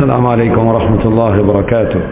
السلام عليكم ورحمة الله وبركاته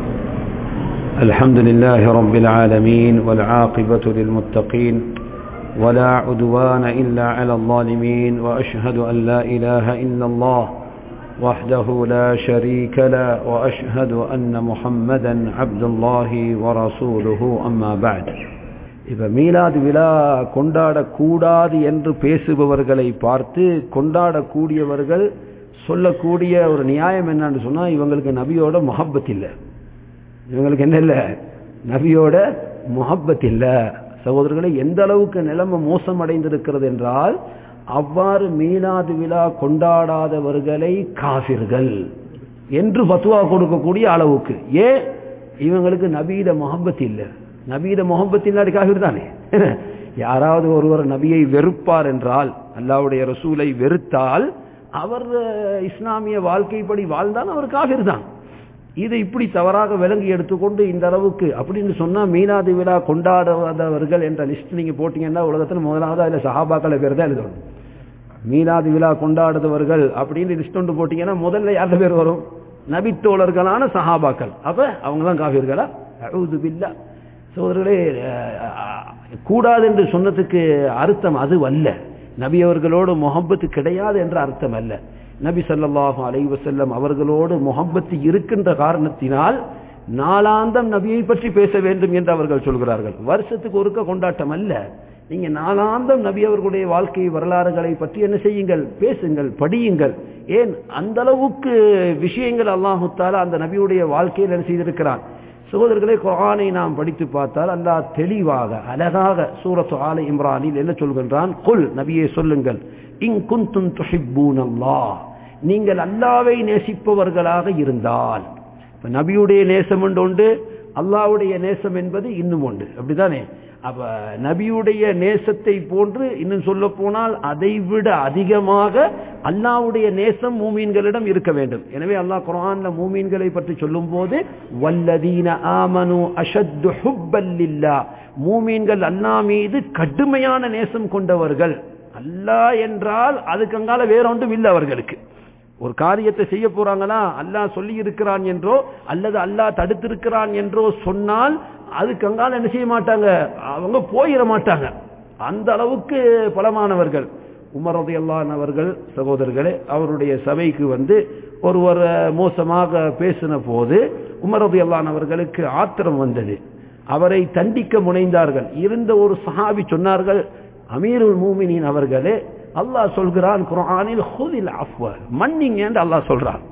الحمد لله رب العالمين والعاقبة للمتقين ولا عدوان إلا على الظالمين وأشهد أن لا إله إلا الله وحده لا شريك له وأشهد أن محمدا عبد الله ورسوله أما بعد இப்ப மீலாது விழா கொண்டாடக்கூடாது என்று பேசுபவர்களை பார்த்து கொண்டாடக்கூடியவர்கள் சொல்லக்கூடிய ஒரு நியாயம் என்னன்னு சொன்னா இவங்களுக்கு நபியோட முகப்பத் இல்லை இவங்களுக்கு என்ன இல்லை நபியோட முகப்பத் இல்லை சகோதரர்களை எந்த அளவுக்கு நிலைமை மோசமடைந்திருக்கிறது என்றால் அவ்வாறு மீனாது விழா கொண்டாடாதவர்களை காபிர்கள் என்று பத்துவா கொடுக்கக்கூடிய அளவுக்கு ஏன் இவங்களுக்கு நபீட முகப்பத் இல்லை நபீட முகப்பத் இல்லாடி காபிர் தானே யாராவது ஒருவர் நபியை வெறுப்பார் என்றால் அல்லாவுடைய ரசூலை வெறுத்தால் அவர் இஸ்லாமிய வாழ்க்கைப்படி வாழ்ந்தால் அவர் காபிர் தான் இதை இப்படி தவறாக விளங்கி எடுத்துக்கொண்டு இந்த அளவுக்கு அப்படின்னு சொன்னா மீனாது விழா கொண்டாடாதவர்கள் என்ற லிஸ்ட் நீங்க போட்டீங்கன்னா உலகத்தில் முதலாவது அதுல சஹாபாக்களை பேர் தான் எழுதணும் மீனாது விழா கொண்டாடுறவர்கள் அப்படின்னு லிஸ்ட் ஒன்று போட்டீங்கன்னா முதல்ல யார்ட பேர் வரும் நபித்தோழர்களான சஹாபாக்கள் அப்ப அவங்க தான் காஃபிர்களா அழுது பில்லா சோதர்களே கூடாது என்று சொன்னதுக்கு அர்த்தம் அது அல்ல நபி அவர்களோடு முகப்பத்து கிடையாது என்ற அர்த்தம் அல்ல நபி சல்லாஹூ அலைவசல்லம் அவர்களோடு முகப்பத்து இருக்கின்ற காரணத்தினால் நாளாந்தம் நபியை பற்றி பேச வேண்டும் என்று அவர்கள் சொல்கிறார்கள் வருஷத்துக்கு ஒருக்க கொண்டாட்டம் அல்ல நீங்க நாளாந்தம் நபி அவர்களுடைய வாழ்க்கை வரலாறுகளை பற்றி என்ன செய்யுங்கள் பேசுங்கள் படியுங்கள் ஏன் அந்த அளவுக்கு விஷயங்கள் அல்லாஹுத்தால அந்த நபியுடைய வாழ்க்கையில் என்ன செய்திருக்கிறான் சகோதரர்களே குரானை நாம் படித்து பார்த்தால் அல்லாஹ் தெளிவாக அழகாக சூரத்து ஆலை இம்ரானில் என்ன சொல்கின்றான் கொல் நபியே சொல்லுங்கள் இங் குந்தும் துஹிப்பூன் அல்லாஹ் நீங்கள் அல்லாவை நேசிப்பவர்களாக இருந்தால் இப்ப நபியுடைய நேசம் உண்டு அல்லாவுடைய நேசம் என்பது இன்னும் உண்டு அப்படிதானே அப்ப நபியுடைய நேசத்தை போன்று இன்னும் சொல்ல போனால் அதை விட அதிகமாக அல்லாவுடைய நேசம் மூமீன்களிடம் இருக்க வேண்டும் எனவே அல்லாஹ் குரான்ல மூமீன்களை பற்றி சொல்லும் போது வல்லதீன ஆமனு அஷத்து ஹுப்பல்லில்லா மூமீன்கள் அல்லா மீது கடுமையான நேசம் கொண்டவர்கள் அல்லாஹ் என்றால் அதுக்கு அங்கால வேற ஒன்றும் இல்லை அவர்களுக்கு ஒரு காரியத்தை செய்ய போறாங்களா அல்லாஹ் சொல்லி இருக்கிறான் என்றோ அல்லது அல்லாஹ் தடுத்திருக்கிறான் என்றோ சொன்னால் அதுக்கு அங்கால என்ன செய்ய மாட்டாங்க அவங்க போயிட மாட்டாங்க அந்த அளவுக்கு பலமானவர்கள் உமரது அவர்கள் சகோதரர்களே அவருடைய சபைக்கு வந்து ஒருவர் மோசமாக பேசின போது உமரது அவர்களுக்கு ஆத்திரம் வந்தது அவரை தண்டிக்க முனைந்தார்கள் இருந்த ஒரு சஹாபி சொன்னார்கள் அமீருல் மூமினின் அவர்களே அல்லாஹ் சொல்கிறான் குரானில் ஹுதில் அஃப்வ மன்னிங்க என்று அல்லாஹ் சொல்றான்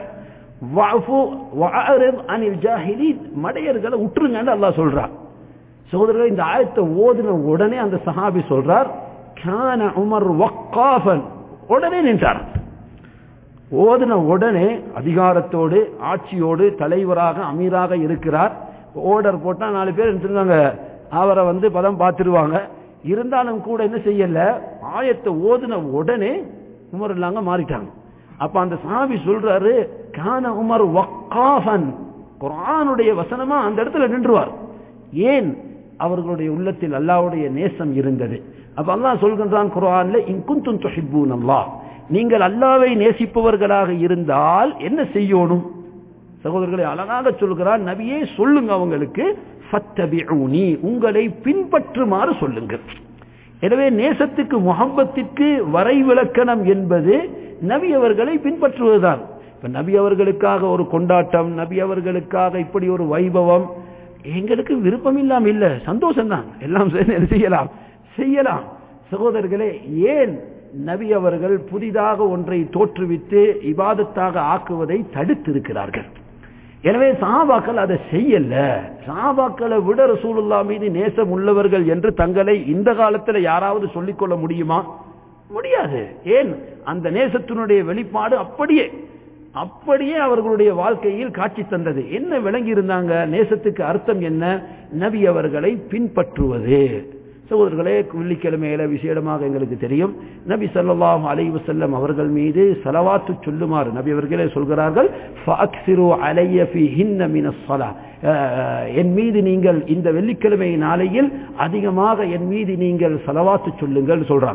மடையர்களை விட்டுருங்கன்னு அல்லா சொல்றான் சகோதரர்கள் இந்த ஆயத்தை ஓதின உடனே அந்த சஹாபி சொல்றார் கான உமர் வக்காஃபன் உடனே நின்றார் ஓதின உடனே அதிகாரத்தோடு ஆட்சியோடு தலைவராக அமீராக இருக்கிறார் ஓர்டர் போட்டா நாலு பேர் இருந்தாங்க அவரை வந்து பதம் பார்த்துருவாங்க இருந்தாலும் கூட என்ன செய்யல ஆயத்தை ஓதின உடனே உமர் இல்லாங்க மாறிட்டாங்க அப்ப அந்த சாபி சொல்றாரு கான உமர் வக்காஃபன் குரானுடைய வசனமா அந்த இடத்துல நின்றுவார் ஏன் அவர்களுடைய உள்ளத்தில் அல்லாவுடைய நேசம் இருந்தது அப்ப அல்லாஹ் சொல்கின்றான் குரான்ல இங்குந்தும் தொஹிப்பூன் அல்லா நீங்கள் அல்லாவை நேசிப்பவர்களாக இருந்தால் என்ன செய்யணும் சகோதரர்களை அழகாக சொல்கிறான் நபியே சொல்லுங்க அவங்களுக்கு ஃபத்தபிஊனி உங்களை பின்பற்றுமாறு சொல்லுங்கள் எனவே நேசத்துக்கு முகம்பத்திற்கு வரைவிலக்கணம் என்பது நபி அவர்களை பின்பற்றுவதுதான் இப்ப நபி அவர்களுக்காக ஒரு கொண்டாட்டம் நபி அவர்களுக்காக இப்படி ஒரு வைபவம் எங்களுக்கு விருப்பம் இல்லாம இல்ல சந்தோஷம் தான் எல்லாம் செய்யலாம் செய்யலாம் சகோதரர்களே ஏன் நபி அவர்கள் புதிதாக ஒன்றை தோற்றுவித்து இபாதத்தாக ஆக்குவதை தடுத்திருக்கிறார்கள் எனவே சாபாக்கள் அதை செய்யல சாபாக்களை விட ரசூலுல்லா மீது நேசம் உள்ளவர்கள் என்று தங்களை இந்த காலத்தில் யாராவது சொல்லிக்கொள்ள முடியுமா முடியாது ஏன் அந்த நேசத்தினுடைய வெளிப்பாடு அப்படியே அப்படியே அவர்களுடைய வாழ்க்கையில் காட்சி தந்தது என்ன விளங்கி இருந்தாங்க நேசத்துக்கு அர்த்தம் என்ன நபி அவர்களை பின்பற்றுவது சகோதரர்களே வெள்ளிக்கிழமையில விசேடமாக எங்களுக்கு தெரியும் நபி சல்லாஹ் அலைவு செல்லம் அவர்கள் மீது செலவாத்து சொல்லுமாறு நபி அவர்களே சொல்கிறார்கள் என் மீது நீங்கள் இந்த வெள்ளிக்கிழமை நாளையில் அதிகமாக என் மீது நீங்கள் செலவாத்து சொல்லுங்கள் சொல்றாங்க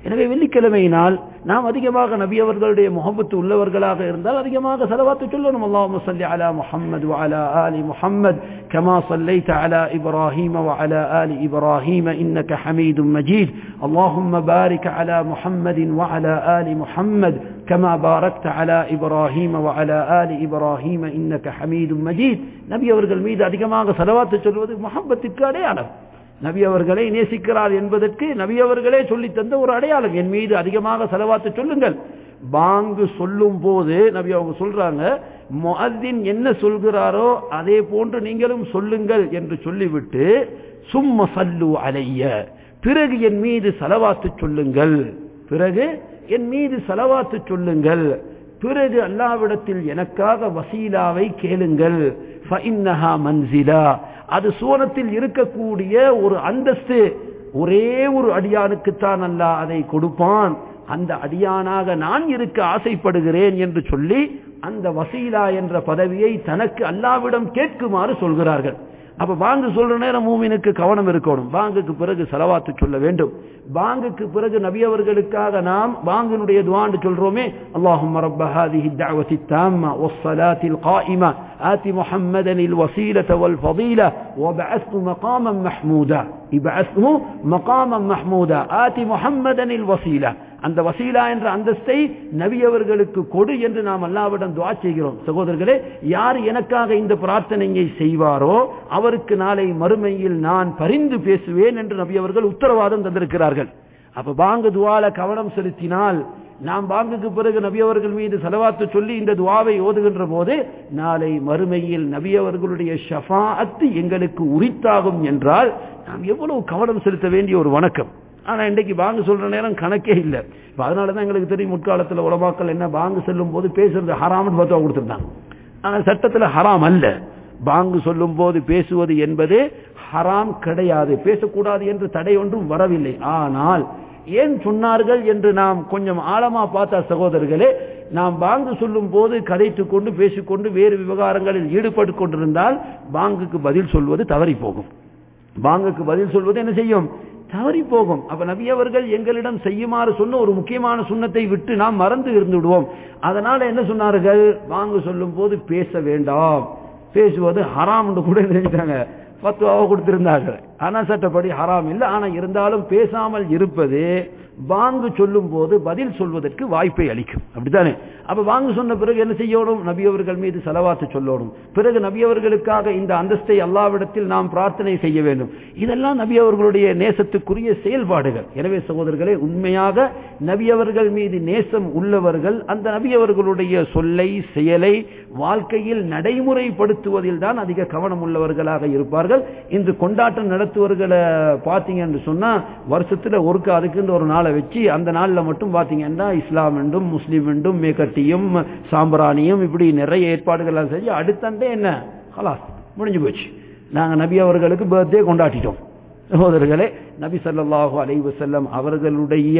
எனவே வெள்ளிக்கிழமையினால் நாம் அதிகமாக நபி அவர்களுடைய முகப்பத்து உள்ளவர்களாக இருந்தால் அதிகமாக செலவாத்து சொல்லணும் அல்லாஹ் صل على محمد وعلى آل محمد كما صليت على إبراهيم وعلى آل إبراهيم إنك حميد مجيد اللهم بارك على محمد وعلى آل محمد كما باركت على إبراهيم وعلى آل إبراهيم إنك حميد مجيد நபி அவர்கள் மீது அதிகமாக செலவாத்து சொல்வது முகப்பத்திற்கு அடையாளம் நபி அவர்களை நேசிக்கிறார் என்பதற்கு நபி அவர்களே சொல்லி தந்த ஒரு அடையாளம் என் மீது அதிகமாக செலவாத்து சொல்லுங்கள் பாங்கு சொல்லும் போது நபி அவங்க சொல்றாங்க முஅத்தின் என்ன சொல்கிறாரோ அதே போன்று நீங்களும் சொல்லுங்கள் என்று சொல்லிவிட்டு சும்ம சல்லு அலைய பிறகு என் மீது செலவாத்து சொல்லுங்கள் பிறகு என் மீது செலவாத்து சொல்லுங்கள் பிறகு அல்லாவிடத்தில் எனக்காக வசீலாவை கேளுங்கள் ஃபஇன்னஹா மன்சிலா அது சோனத்தில் இருக்கக்கூடிய ஒரு அந்தஸ்து ஒரே ஒரு அடியானுக்குத்தான் அல்லாஹ் அதை கொடுப்பான் அந்த அடியானாக நான் இருக்க ஆசைப்படுகிறேன் என்று சொல்லி அந்த வசீலா என்ற பதவியை தனக்கு அல்லாவிடம் கேட்குமாறு சொல்கிறார்கள் அப்ப பாங்கு சொல்ற நேரம் மூமினுக்கு கவனம் இருக்கணும் பாங்குக்கு பிறகு செலவாத்து சொல்ல வேண்டும் பாங்குக்கு பிறகு நபி அவர்களுக்காக நாம் பாங்கினுடைய துவாண்டு சொல்றோமே அல்லாஹும் رب هذه الدعوة التامة والصلاة القائمة آت محمدا الوسيلة والفضيلة وبعثه مقاما محمودا ابعثه مقاما محمودا آت محمدا الوسيلة அந்த வசீலா என்ற அந்தஸ்தை நபி அவர்களுக்கு கொடு என்று நாம் அல்லாவிடம் துவா செய்கிறோம் சகோதரர்களே யார் எனக்காக இந்த பிரார்த்தனையை செய்வாரோ அவருக்கு நாளை மறுமையில் நான் பரிந்து பேசுவேன் என்று நபி அவர்கள் உத்தரவாதம் தந்திருக்கிறார்கள் அப்ப பாங்கு துவால கவனம் செலுத்தினால் நாம் பாங்குக்கு பிறகு நபி அவர்கள் மீது செலவாத்து சொல்லி இந்த துவாவை ஓதுகின்ற போது நாளை மறுமையில் நபி அவர்களுடைய ஷஃபாஅத்து எங்களுக்கு உரித்தாகும் என்றால் நாம் எவ்வளவு கவனம் செலுத்த வேண்டிய ஒரு வணக்கம் ஆனா இன்றைக்கு பாங்கு சொல்ற நேரம் கணக்கே இல்லை இப்ப அதனாலதான் எங்களுக்கு தெரியும் முற்காலத்துல உலமாக்கள் என்ன பாங்கு செல்லும் போது பேசுறது ஹராம்னு பத்துவா கொடுத்திருந்தாங்க ஆனா சட்டத்துல ஹராம் அல்ல பாங்கு சொல்லும் போது பேசுவது என்பது ஹராம் கிடையாது பேசக்கூடாது என்று தடை ஒன்றும் வரவில்லை ஆனால் ஏன் சொன்னார்கள் என்று நாம் கொஞ்சம் ஆழமா பார்த்தா சகோதரர்களே நாம் பாங்கு சொல்லும் போது கதைத்துக் கொண்டு பேசிக்கொண்டு வேறு விவகாரங்களில் ஈடுபட்டு கொண்டிருந்தால் பாங்குக்கு பதில் சொல்வது தவறி போகும் பாங்குக்கு பதில் சொல்வது என்ன செய்யும் தவறி போகும் அப்ப நபி அவர்கள் எங்களிடம் செய்யுமாறு சொன்ன ஒரு முக்கியமான சுண்ணத்தை விட்டு நாம் மறந்து இருந்து விடுவோம் அதனால என்ன சொன்னார்கள் வாங்க சொல்லும் போது பேச வேண்டாம் பேசுவது ஹராம் என்று கூட நினைச்சாங்க பத்துவாவை கொடுத்திருந்தார்கள் ஆனா சட்டப்படி ஹராம் இல்லை ஆனா இருந்தாலும் பேசாமல் இருப்பது வாங்கு சொல்லும் போது பதில் சொல்வதற்கு வாய்ப்பை அளிக்கும் அப்படித்தானே அப்ப வாங்கு சொன்ன பிறகு என்ன செய்யணும் நபி அவர்கள் மீது செலவாத்து சொல்லணும் பிறகு நபி அவர்களுக்காக இந்த அந்தஸ்தை அல்லாவிடத்தில் நாம் பிரார்த்தனை செய்ய வேண்டும் இதெல்லாம் நபி அவர்களுடைய நேசத்துக்குரிய செயல்பாடுகள் எனவே சகோதரர்களே உண்மையாக நபி அவர்கள் மீது நேசம் உள்ளவர்கள் அந்த நபி அவர்களுடைய சொல்லை செயலை வாழ்க்கையில் நடைமுறைப்படுத்துவதில் தான் அதிக கவனம் உள்ளவர்களாக இருப்பார்கள் இன்று கொண்டாட்டம் நடத்துவர்களை பார்த்தீங்க என்று சொன்னா வருஷத்துல ஒருக்க அதுக்குன்ற ஒரு நாளை வச்சு அந்த நாளில் மட்டும் பார்த்தீங்கன்னா இஸ்லாம் என்றும் முஸ்லீம் என்றும் மேக்கட்டியும் சாம்பிராணியும் இப்படி நிறைய ஏற்பாடுகள் செஞ்சு அடுத்தண்டே என்ன ஹலாஸ் முடிஞ்சு போச்சு நாங்கள் நபி அவர்களுக்கு பர்த்டே கொண்டாடிட்டோம் சகோதரர்களே நபி சல்லாஹூ அலைவு செல்லம் அவர்களுடைய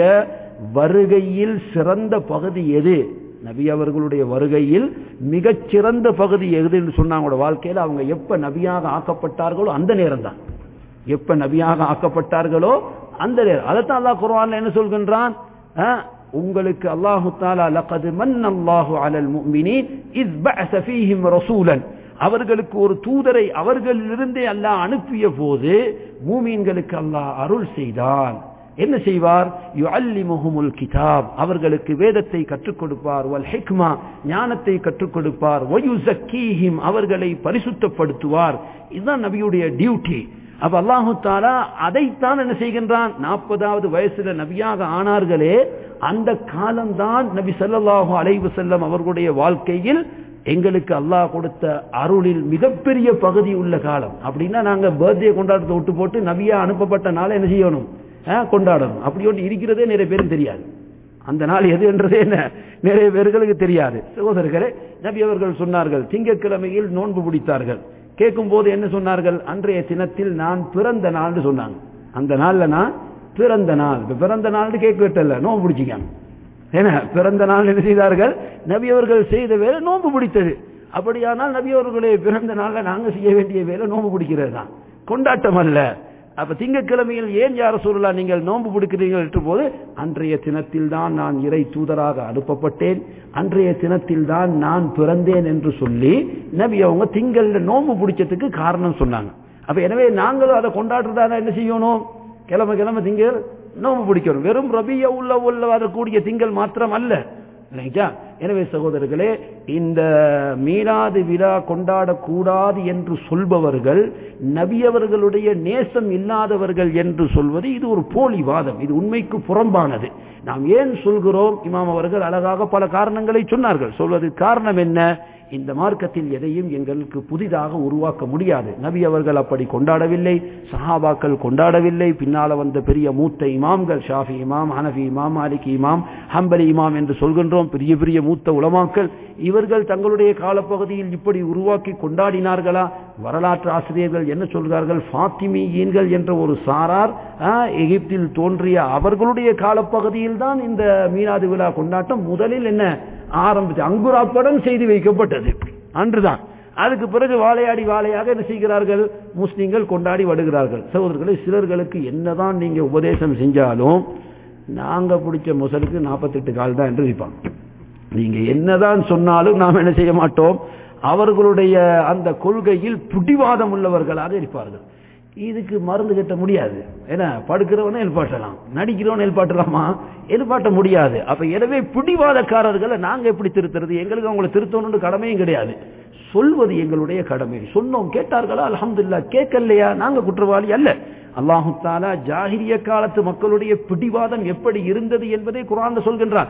வருகையில் சிறந்த பகுதி எது நபி அவர்களுடைய வருகையில் மிகச் சிறந்த பகுதி எதுன்னு சொன்னாங்க வாழ்க்கையில் அவங்க எப்ப நபியாக ஆக்கப்பட்டார்களோ அந்த நேரம் தான் எப்ப நபியாக ஆக்கப்பட்டார்களோ அந்த நேரம் அதைத்தான் அல்லாஹ் குர்ஆன்ல என்ன சொல்கின்றான் உங்களுக்கு அல்லாஹு தாலா லகது மன் அல்லாஹு அலல் முஃமினீன் இஸ் பஅஸ ஃபீஹிம் ரசூலன் அவர்களுக்கு ஒரு தூதரை அவர்களிலிருந்தே அல்லாஹ் அனுப்பிய போது மூமீன்களுக்கு அல்லாஹ் அருள் செய்தான் என்ன செய்வார் யுஅல்லிமுஹுமுல் கிதாப் அவர்களுக்கு வேதத்தை கற்றுக் கொடுப்பார் வல் ஹிக்மா ஞானத்தை கற்றுக் கொடுப்பார் வயுசக்கீஹிம் அவர்களை பரிசுத்தப்படுத்துவார் இதுதான் நபியுடைய டியூட்டி அப்ப அல்லாஹு தாலா அதைத்தான் என்ன செய்கின்றான் நாற்பதாவது வயசுல நபியாக ஆனார்களே அந்த காலம்தான் நபி ஸல்லல்லாஹு அலைஹி வஸல்லம் அவர்களுடைய வாழ்க்கையில் எங்களுக்கு அல்லாஹ் கொடுத்த அருளில் மிகப்பெரிய பகுதி உள்ள காலம் அப்படின்னா நாங்க பர்த்டே கொண்டாடத்தை விட்டு போட்டு நபியா அனுப்பப்பட்ட நாளை என்ன செய்யணும் கொண்டாடணும் அப்படி ஒன்று இருக்கிறதே நிறைய பேருக்கு தெரியாது அந்த நாள் எது என்றதே என்ன நிறைய பேர்களுக்கு தெரியாது சகோதரர்களே நபி அவர்கள் சொன்னார்கள் திங்கட்கிழமையில் நோன்பு பிடித்தார்கள் கேட்கும் போது என்ன சொன்னார்கள் அன்றைய தினத்தில் நான் பிறந்த நாள்னு சொன்னாங்க அந்த நாள்ல நான் பிறந்த நாள் பிறந்த நாள்னு கேட்க விட்டல நோன்பு பிடிச்சிக்காங்க ஏன்னா பிறந்த நாள் என்ன செய்தார்கள் நபி அவர்கள் செய்த வேலை நோன்பு பிடித்தது அப்படியானால் நபி அவர்களுடைய பிறந்த நாள்ல நாங்க செய்ய வேண்டிய வேலை நோன்பு பிடிக்கிறது தான் கொண்டாட்டம் அல்ல அப்ப திங்கட்கிழமையில் ஏன் யார சொல்லலாம் நீங்கள் நோன்பு பிடிக்கிறீர்கள் என்ற போது அன்றைய தினத்தில் தான் நான் இறை தூதராக அனுப்பப்பட்டேன் அன்றைய தினத்தில் தான் நான் பிறந்தேன் என்று சொல்லி நபி அவங்க திங்கள்ல நோன்பு பிடிச்சதுக்கு காரணம் சொன்னாங்க அப்ப எனவே நாங்களும் அதை கொண்டாடுறதா என்ன செய்யணும் கிழமை கிழமை திங்கள் நோம்பு பிடிக்கணும் வெறும் ரபிய உள்ள உள்ள வரக்கூடிய திங்கள் மாத்திரம் அல்ல இல்லைங்களா எனவே சகோதரர்களே இந்த மீளாது விழா கொண்டாடக்கூடாது என்று சொல்பவர்கள் நபியவர்களுடைய நேசம் இல்லாதவர்கள் என்று சொல்வது இது ஒரு போலி வாதம் இது உண்மைக்கு புறம்பானது நாம் ஏன் சொல்கிறோம் இமாம் அவர்கள் அழகாக பல காரணங்களை சொன்னார்கள் சொல்வது காரணம் என்ன இந்த மார்க்கத்தில் எதையும் எங்களுக்கு புதிதாக உருவாக்க முடியாது நபி அவர்கள் அப்படி கொண்டாடவில்லை சஹாபாக்கள் கொண்டாடவில்லை பின்னால வந்த பெரிய மூத்த இமாம்கள் ஷாஃபி இமாம் ஹனஃபி இமாம் மாலிக் இமாம் ஹம்பலி இமாம் என்று சொல்கின்றோம் பெரிய பெரிய மூத்த உலமாக்கள் இவர்கள் தங்களுடைய காலப்பகுதியில் இப்படி உருவாக்கி கொண்டாடினார்களா வரலாற்று ஆசிரியர்கள் என்ன சொல்கிறார்கள் ஃபாத்திமியீன்கள் என்ற ஒரு சாரார் எகிப்தில் தோன்றிய அவர்களுடைய காலப்பகுதியில் தான் இந்த மீனாது விழா கொண்டாட்டம் முதலில் என்ன ஆரம்பித்து அங்குராப்படம் செய்து வைக்கப்பட்டது அன்றுதான் அதுக்கு பிறகு வாழையாடி வாழையாக என்ன செய்கிறார்கள் முஸ்லிம்கள் கொண்டாடி வருகிறார்கள் சகோதரர்களை சிலர்களுக்கு என்னதான் நீங்க உபதேசம் செஞ்சாலும் நாங்க பிடிச்ச முசலுக்கு நாற்பத்தெட்டு கால் தான் என்று வைப்பாங்க நீங்க என்னதான் சொன்னாலும் நாம் என்ன செய்ய மாட்டோம் அவர்களுடைய அந்த கொள்கையில் பிடிவாதம் உள்ளவர்களாக இருப்பார்கள் இதுக்கு மருந்து கட்ட முடியாது ஏன்னா படுக்கிறவனை எழுப்பாட்டலாம் நடிக்கிறவனை எழுப்பாட்டலாமா எழுப்பாட்ட முடியாது அப்ப எனவே பிடிவாதக்காரர்களை நாங்க எப்படி திருத்துறது எங்களுக்கு அவங்களை திருத்தணும்னு கடமையும் கிடையாது சொல்வது எங்களுடைய கடமை சொன்னோம் கேட்டார்களா அலமதுல்லா கேட்கலையா நாங்க குற்றவாளி அல்ல அல்லாஹு தாலா ஜாகிரிய காலத்து மக்களுடைய பிடிவாதம் எப்படி இருந்தது என்பதை குரான் சொல்கின்றார்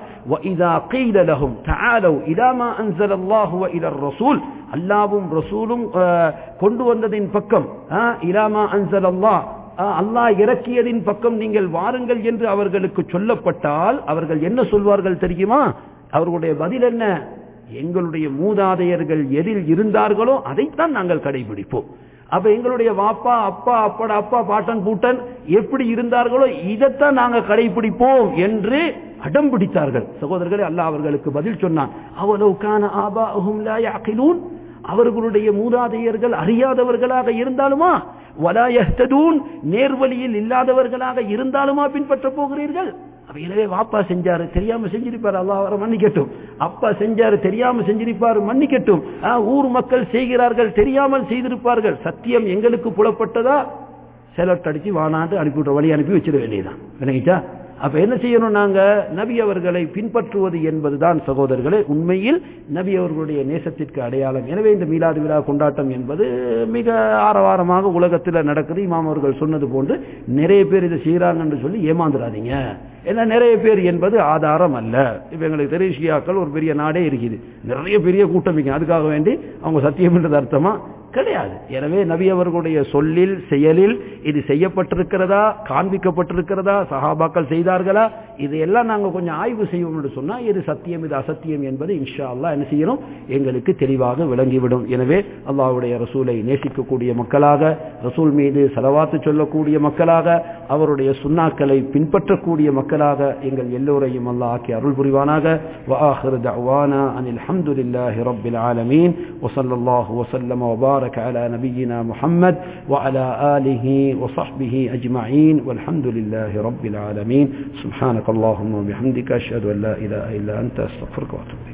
அல்லாவும் ரசூலும் கொண்டு வந்ததின் பக்கம் இலாமா அன்சல் அல்லாஹ் அல்லாஹ் இறக்கியதின் பக்கம் நீங்கள் வாருங்கள் என்று அவர்களுக்கு சொல்லப்பட்டால் அவர்கள் என்ன சொல்வார்கள் தெரியுமா அவர்களுடைய பதில் என்ன எங்களுடைய மூதாதையர்கள் எதில் இருந்தார்களோ அதைத்தான் நாங்கள் கடைபிடிப்போம் அப்ப எங்களுடைய வாப்பா அப்பா அப்பட அப்பா பாட்டன் பூட்டன் எப்படி இருந்தார்களோ இதைத்தான் நாங்க கடைபிடிப்போம் என்று அடம் பிடித்தார்கள் சகோதரர்களே அல்லாஹ் அவர்களுக்கு பதில் சொன்னான் அவலவுக்கான ஆபா யாக்கிலூன் அவர்களுடைய மூதாதையர்கள் அறியாதவர்களாக இருந்தாலுமா வலாயத்ததூன் நேர்வழியில் இல்லாதவர்களாக இருந்தாலுமா பின்பற்ற போகிறீர்கள் அப்ப எனவே வாப்பா செஞ்சாரு தெரியாம செஞ்சிருப்பாரு அல்லா அவரை மன்னிக்கட்டும் அப்பா செஞ்சாரு தெரியாம செஞ்சிருப்பாரு மன்னிக்கட்டும் ஊர் மக்கள் செய்கிறார்கள் தெரியாமல் செய்திருப்பார்கள் சத்தியம் எங்களுக்கு புலப்பட்டதா செலக்ட் அடிச்சு வானாண்டு அனுப்பிவிட்ற வழி அனுப்பி வச்சிட வேண்டியதான் விளங்கிட்டா அப்ப என்ன செய்யணும் நாங்க நபி அவர்களை பின்பற்றுவது என்பதுதான் சகோதரர்களே உண்மையில் நபி அவர்களுடைய நேசத்திற்கு அடையாளம் எனவே இந்த மீலாது விழா கொண்டாட்டம் என்பது மிக ஆரவாரமாக உலகத்தில் நடக்குது இமாம் அவர்கள் சொன்னது போன்று நிறைய பேர் இதை செய்யறாங்கன்னு சொல்லி ஏமாந்துடாதீங்க ஏன்னா நிறைய பேர் என்பது ஆதாரம் அல்ல இப்ப எங்களுக்கு தெரியும் ஷியாக்கள் ஒரு பெரிய நாடே இருக்குது நிறைய பெரிய கூட்டம் அதுக்காக வேண்டி அவங்க சத்தியம் என்றது அர்த்தமா கிடையாது எனவே நபி அவர்களுடைய சொல்லில் செயலில் இது செய்யப்பட்டிருக்கிறதா காண்பிக்கப்பட்டிருக்கிறதா சஹாபாக்கள் செய்தார்களா இதையெல்லாம் நாங்கள் கொஞ்சம் ஆய்வு செய்வோம் என்று சொன்னா இது சத்தியம் இது அசத்தியம் என்பது இன்ஷா அல்லா என்ன செய்யணும் எங்களுக்கு தெளிவாக விளங்கிவிடும் எனவே அல்லாவுடைய ரசூலை நேசிக்கக்கூடிய மக்களாக ரசூல் மீது செலவாத்து சொல்லக்கூடிய மக்களாக அவருடைய சுண்ணாக்களை பின்பற்றக்கூடிய மக்களாக எங்கள் எல்லோரையும் அல்லாஹ் ஆக்கி அருள் புரிவானாக وآخر دعوانا أن الحمد لله رب العالمين وصلى الله وسلم وبارك على نبينا محمد وعلى آله وصحبه أجمعين والحمد لله رب العالمين سبحانك اللهم وبحمدك أشهد أن لا إله إلا أنت أستغفرك وأتوب